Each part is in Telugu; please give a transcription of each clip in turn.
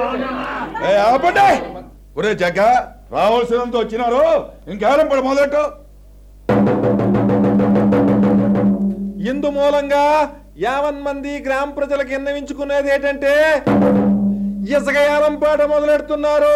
ఏ, ఆపండి ఒరే జగ్గ రావాల్సినంత వచ్చినారు ఇంకేరం పడి మొదలెట్టు ఇందు మూలంగా యావన్ మంది గ్రామ ప్రజలకు ఎన్నవించుకునేది ఏంటంటే ఇసుక యానం పాట మొదలెడుతున్నారు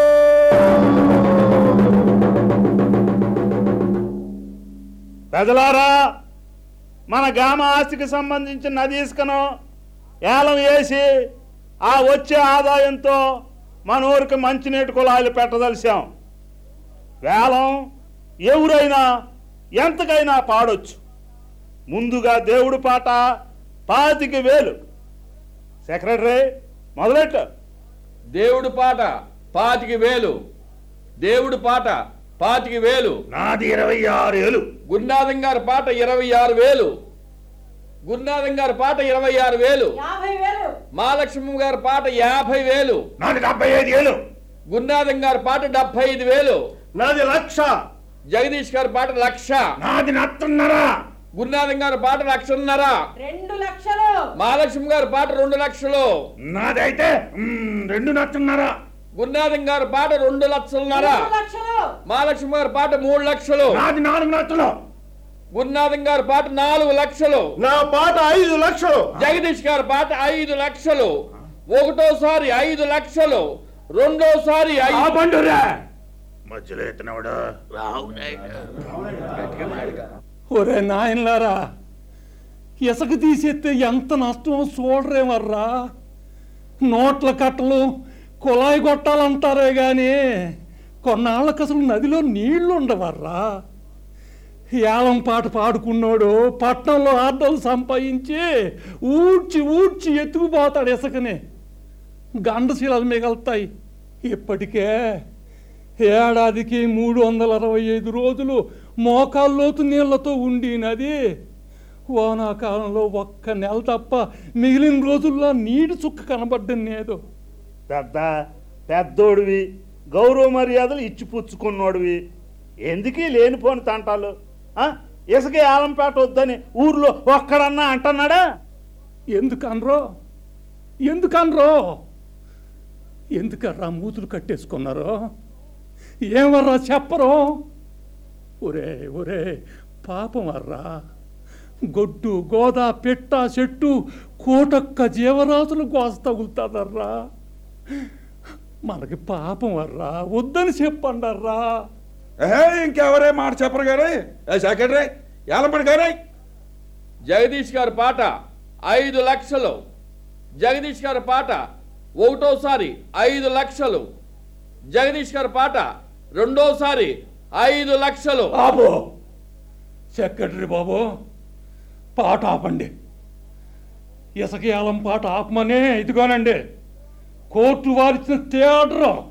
ప్రజలారా మన గ్రామ ఆస్తికి సంబంధించిన నది ఇసుకను ఏలం వేసి ఆ వచ్చే ఆదాయంతో మన ఊరికి మంచినీటి కుళాయిలు పెట్టదలిసాం వేలం ఎవరైనా ఎంతకైనా పాడొచ్చు ముందుగా దేవుడి పాట పాతికి వేలు సెక్రటరీ మొదలెట్టు దేవుడు పాట పాతికి వేలు దేవుడు పాట పాతికి వేలు నాది ఇరవై ఆరు ఏళ్ళు గురునాథం గారి పాట ఇరవై ఆరు వేలు గురునాథం గారి పాట ఇరవై ఆరు వేలు యాభై వేలు మహాలక్ష్మి గారి పాట యాభై వేలు నాది డెబ్బై ఐదు ఏళ్ళు గురునాథం గారి పాట డెబ్బై ఐదు వేలు నాది లక్ష జగదీష్ గారి పాట లక్ష నాది నత్తున్నరా గురునాథం గారి పాట లక్షన్నర రెండు లక్షలు మహాలక్ష్మి గారి పాట రెండు లక్షలు నాదైతే మ్, రెండు నత్తున్నరా గురునాథం గారి పాట రెండు లక్షలున్నర మూడు లక్షలు మహాలక్ష్మి గారి పాట మూడు లక్షలు నాది నాలుగు నత్తులు గురునాథం గారి పాట నాలుగు లక్షలు నా పాట ఐదు లక్షలు జగదీష్ గారి పాట ఐదు లక్షలు ఒకటోసారి ఐదు లక్షలు రెండోసారి ఆ ఐదు బండురా మధ్యలో ఎత్తినవాడు ఒరే నాయనలారా ఇసుక తీసేస్తే ఎంత నష్టం చూడరేమర్రా నోట్ల కట్టలు కుళాయి కొట్టాలంటారే గాని కొన్నాళ్ళకి అసలు నదిలో నీళ్లు ఉండవర్రా ఏలం పాట పాడుకున్నాడు పట్నంలో ఆర్డర్లు సంపాదించి ఊడ్చి ఊడ్చి ఎత్తుకుపోతాడు ఇసుకని గండశీలాలు మిగులుతాయి ఇప్పటికే ఏడాదికి మూడు వందల అరవై ఐదు రోజులు మోకాల్లోతు నీళ్లతో ఉండి నది వానాకాలంలో ఒక్క నెల తప్ప మిగిలిన రోజుల్లో నీటి చుక్క కనబడ్డనేదో పెద్ద పెద్దోడివి గౌరవ మర్యాదలు ఇచ్చి పుచ్చుకున్నోడివి ఎందుకీ లేనిపోని తంటాలు ఆ? ఇసుక ఆలంపేట వద్దని ఊర్లో ఒక్కడన్నా అంటున్నాడా ఎందుకనరో ఎందుకనరో ఎందుకర్రా మూతులు కట్టేసుకున్నారో ఏమర్రా చెప్పరో ఒరే ఒరే పాపం అర్రా గొడ్డు గోద పెట్ట చెట్టు కోటొక్క జీవరాశులు కోస తగులుతుందర్రా మనకి పాపం అర్రా వద్దని చెప్పండర్రా ఏ ఇంకెవరే మాట చెప్పరు గారే ఏ సెక్రటరీ ఏలంపడి గారే జగదీష్ గారి పాట ఐదు లక్షలు జగదీష్ గారి పాట ఒకటోసారి ఐదు లక్షలు జగదీష్ గారి పాట రెండోసారి ఐదు లక్షలు బాబు సెక్రటరీ బాబు పాట ఆపండి ఇసకేలం పాట ఆపమనే ఇదిగోనండి కోర్టు వారిచ్చిన థియేటర్